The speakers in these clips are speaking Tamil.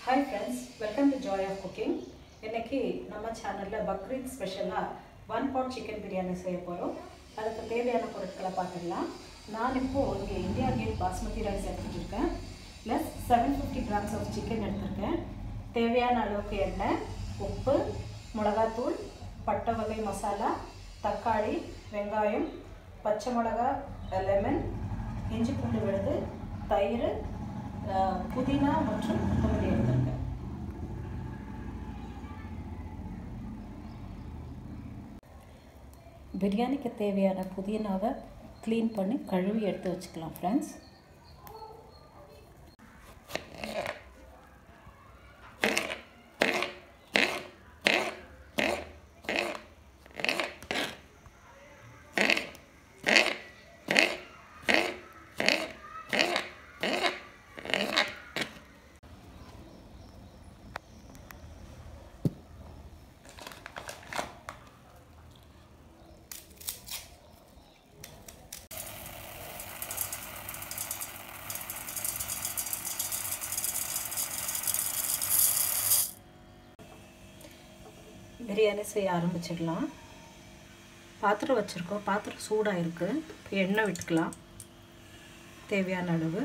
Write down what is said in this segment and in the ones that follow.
hi friends welcome to joy of cooking இன்னைக்கு நம்ம சேனலில் பக்ரீத் ஸ்பெஷலாக ஒன் பாட் சிக்கன் பிரியாணி செய்ய போகிறோம் அதுக்கு தேவையான பொருட்களை பார்த்துக்கலாம் நான் இப்போது இங்கே இந்தியா கேட் பாஸ்மதி ரைஸ் எடுத்துகிட்டு இருக்கேன் plus seven fifty grams of chicken எடுத்திருக்கேன் தேவையான அளவுக்கு எண்ணெய் உப்பு மிளகாத்தூள் பட்டை வகை மசாலா தக்காளி வெங்காயம் பச்சை மிளகா லெமன் இஞ்சி பூண்டு விழுது தயிர் அஹ், புதினா மற்றும் கொத்தமல்லி எடுத்திருக்கேன் பிரியாணிக்கு தேவையான புதினாவை க்ளீன் பண்ணி கழுவி எடுத்து வச்சுக்கலாம் ஃப்ரெண்ட்ஸ் பிரியாணி செய்ய ஆரம்பிச்சிடலாம் பாத்திரம் வச்சுருக்கோம் பாத்திரம் சூடாக இருக்குது எண்ணெய் விட்டுக்கலாம் தேவையான அளவு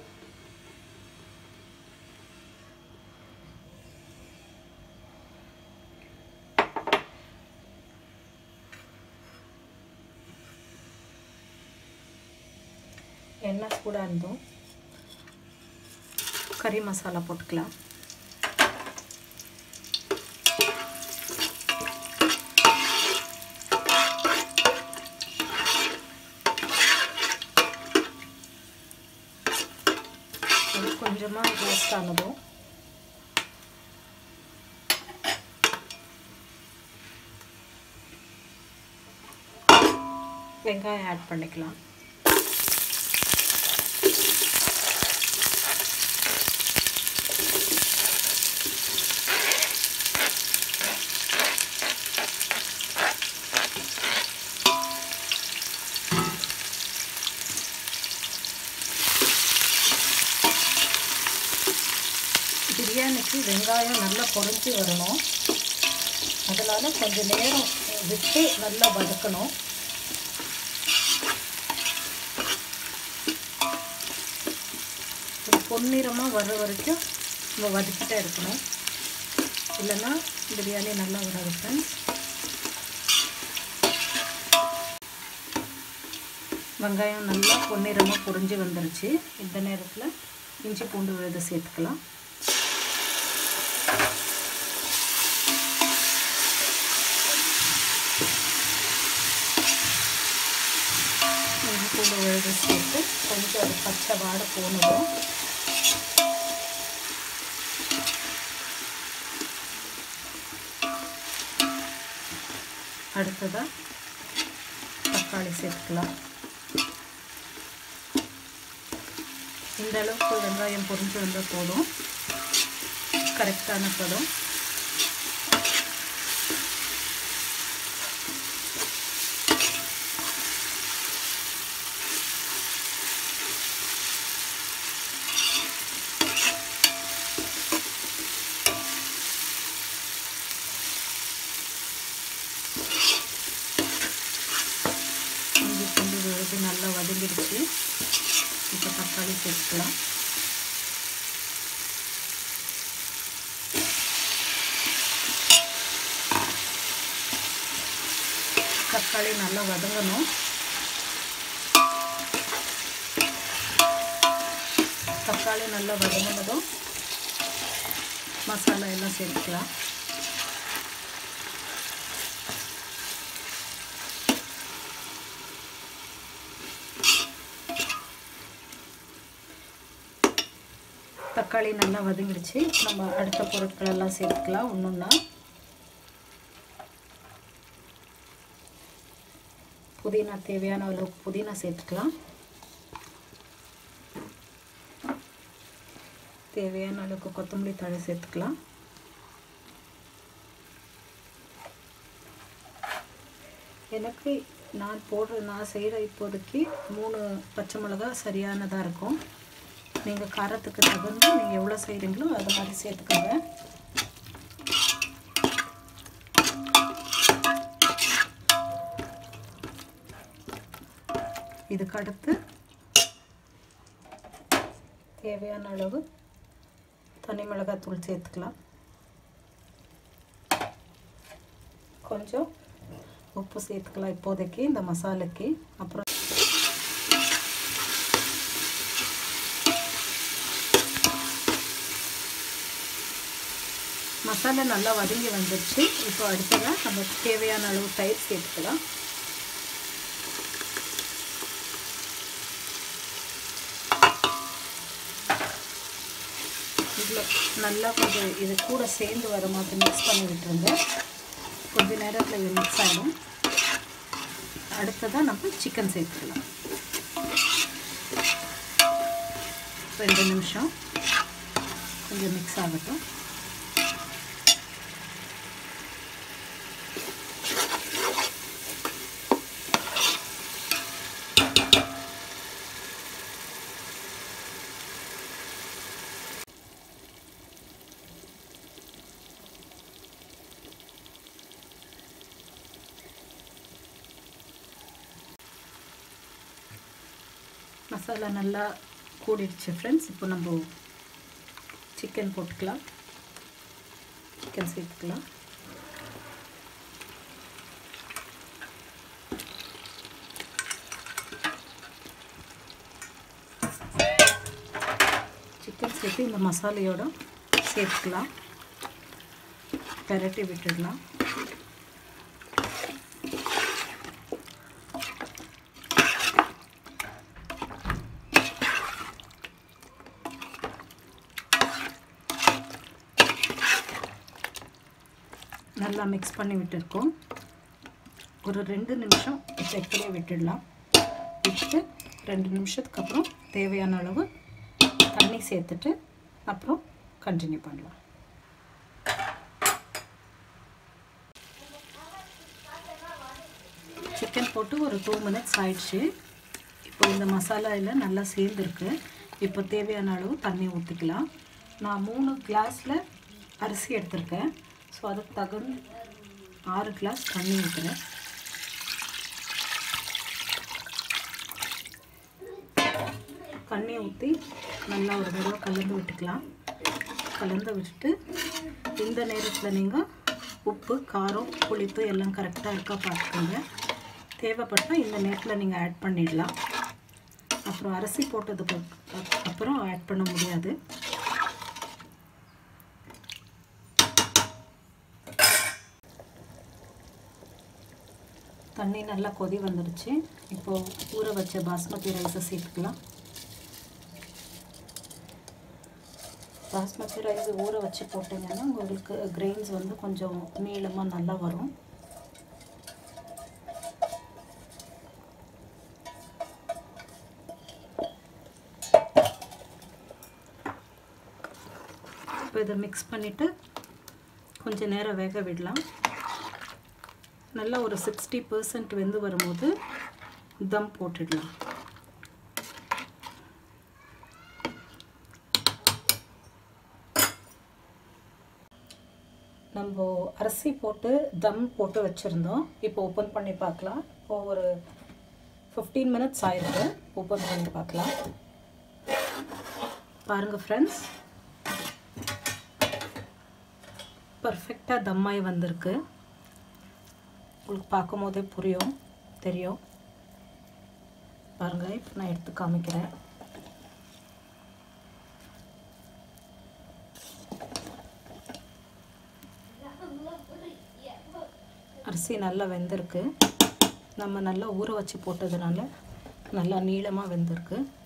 எண்ணெய் சூடாக இருந்தோம் கறி மசாலா போட்டுக்கலாம் அது கொஞ்சமாக ரோஸ்ட் ஆனதும் வெங்காயம் ஆட் பண்ணிக்கலாம் பிரியாணிக்கு வெங்காயம் நல்லா பொரிஞ்சு வரணும் அதனால் கொஞ்சம் நேரம் விட்டு நல்லா வதக்கணும் இது பொன்னிறமாக வர்ற வரைக்கும் நம்ம வதக்கிட்டே இருக்கணும் இல்லைன்னா பிரியாணி நல்லா வராது ஃப்ரெண்ட்ஸ் வெங்காயம் நல்லா பொன்னிறமாக பொரிஞ்சு வந்துருச்சு இந்த நேரத்தில் இஞ்சி பூண்டு விழுது சேர்த்துக்கலாம் இஞ்சி பூண்டு விழுது சேர்த்து கொஞ்சம் அது பச்சை வாடை போனதும் அடுத்ததாக தக்காளி சேர்த்துக்கலாம் இந்த அளவுக்கு வெங்காயம் பொரிஞ்சு வந்தால் போதும் கரெக்டான பதம் இஞ்சி பூண்டு விழுது நல்லா வதங்கிடுச்சு இப்போ தக்காளி சேர்த்துக்கலாம் தக்காளி நல்லா வதங்கணும் தக்காளி நல்லா வதங்கினதும் மசாலா எல்லாம் சேர்த்துக்கலாம் தக்காளி நல்லா வதங்கிடுச்சு நம்ம அடுத்த பொருட்கள் எல்லாம் சேர்த்துக்கலாம் ஒன்றுன்னா புதினா தேவையான அளவுக்கு புதினா சேர்த்துக்கலாம் தேவையான அளவுக்கு கொத்தமல்லி தழை சேர்த்துக்கலாம் எனக்கு நான் போடுற நான் செய்கிற இப்போதைக்கு மூணு பச்சை மிளகா சரியானதாக இருக்கும் நீங்கள் காரத்துக்கு தகுந்து நீங்கள் எவ்வளோ செய்கிறீங்களோ அது மாதிரி சேர்த்துக்கோங்க இதுக்கு அடுத்து தேவையான அளவு தனி மிளகாத்தூள் சேர்த்துக்கலாம் கொஞ்சம் உப்பு சேர்த்துக்கலாம் இப்போதைக்கு இந்த மசாலைக்கு அப்புறம் மசாலா நல்லா வதங்கி வந்துடுச்சு இப்போ அடுத்ததாக நம்ம தேவையான அளவு தயிர் சேர்த்துக்கலாம் இதில் நல்லா கொஞ்சம் இது கூட சேர்ந்து வர மாதிரி மிக்ஸ் பண்ணி விட்டுருங்க கொஞ்ச நேரத்தில் இது மிக்ஸ் ஆகிடும் அடுத்ததாக நம்ம சிக்கன் சேர்த்துக்கலாம் ரெண்டு நிமிஷம் கொஞ்சம் மிக்ஸ் ஆகட்டும் மசாலா நல்லா கூடிடுச்சு ஃப்ரெண்ட்ஸ் இப்போ நம்ம சிக்கன் போட்டுக்கலாம் சிக்கன் சேர்த்துக்கலாம் சிக்கன் சேர்த்து இந்த மசாலையோட சேர்த்துக்கலாம் பெரட்டி விட்டுடலாம் நல்லா மிக்ஸ் பண்ணி விட்டுருக்கோம் ஒரு ரெண்டு நிமிஷம் இப்போ இப்படியே விட்டுடலாம் விட்டு ரெண்டு நிமிஷத்துக்கு அப்புறம் தேவையான அளவு தண்ணி சேர்த்துட்டு அப்புறம் கண்டினியூ பண்ணலாம் சிக்கன் போட்டு ஒரு டூ மினிட்ஸ் ஆயிடுச்சு இப்போ இந்த மசாலாவில் நல்லா சேர்ந்துருக்கு இப்போ தேவையான அளவு தண்ணி ஊற்றிக்கலாம் நான் மூணு கிளாஸில் அரிசி எடுத்திருக்கேன் ஸோ அதுக்கு தகுந்த ஆறு கிளாஸ் தண்ணி ஊற்றுறேன் தண்ணி ஊற்றி நல்லா ஒரு தடவை கலந்து விட்டுக்கலாம் கலந்து விட்டுட்டு இந்த நேரத்தில் நீங்கள் உப்பு காரம் புளிப்பு எல்லாம் கரெக்டாக இருக்கா பார்த்துக்கோங்க தேவைப்பட்டால் இந்த நேரத்தில் நீங்கள் ஆட் பண்ணிடலாம் அப்புறம் அரிசி போட்டதுக்கு அப்புறம் ஆட் பண்ண முடியாது தண்ணி நல்லா கொதி வந்துடுச்சு இப்போது ஊற வச்ச பாஸ்மதி ரைஸை சேர்த்துக்கலாம் பாஸ்மதி ரைஸ் ஊற வச்சு போட்டிங்கன்னா உங்களுக்கு கிரெயின்ஸ் வந்து கொஞ்சம் நீளமாக நல்லா வரும் இப்போ இதை மிக்ஸ் பண்ணிவிட்டு கொஞ்சம் நேரம் வேக விடலாம் நல்லா ஒரு சிக்ஸ்டி பர்சன்ட் வெந்து வரும்போது தம் போட்டுடலாம் நம்ம அரிசி போட்டு தம் போட்டு வச்சுருந்தோம் இப்போ ஓப்பன் பண்ணி பார்க்கலாம் இப்போ ஒரு ஃபிஃப்டீன் மினிட்ஸ் ஆயிருக்கு ஓப்பன் பண்ணி பார்க்கலாம் பாருங்கள் ஃப்ரெண்ட்ஸ் பர்ஃபெக்டாக தம்மாய் வந்திருக்கு உங்களுக்கு பார்க்கும் போதே புரியும் தெரியும் பாருங்கள் இப்போ நான் எடுத்து காமிக்கிறேன் அரிசி நல்லா வெந்திருக்கு நம்ம நல்லா ஊற வச்சு போட்டதுனால நல்லா நீளமாக வெந்திருக்கு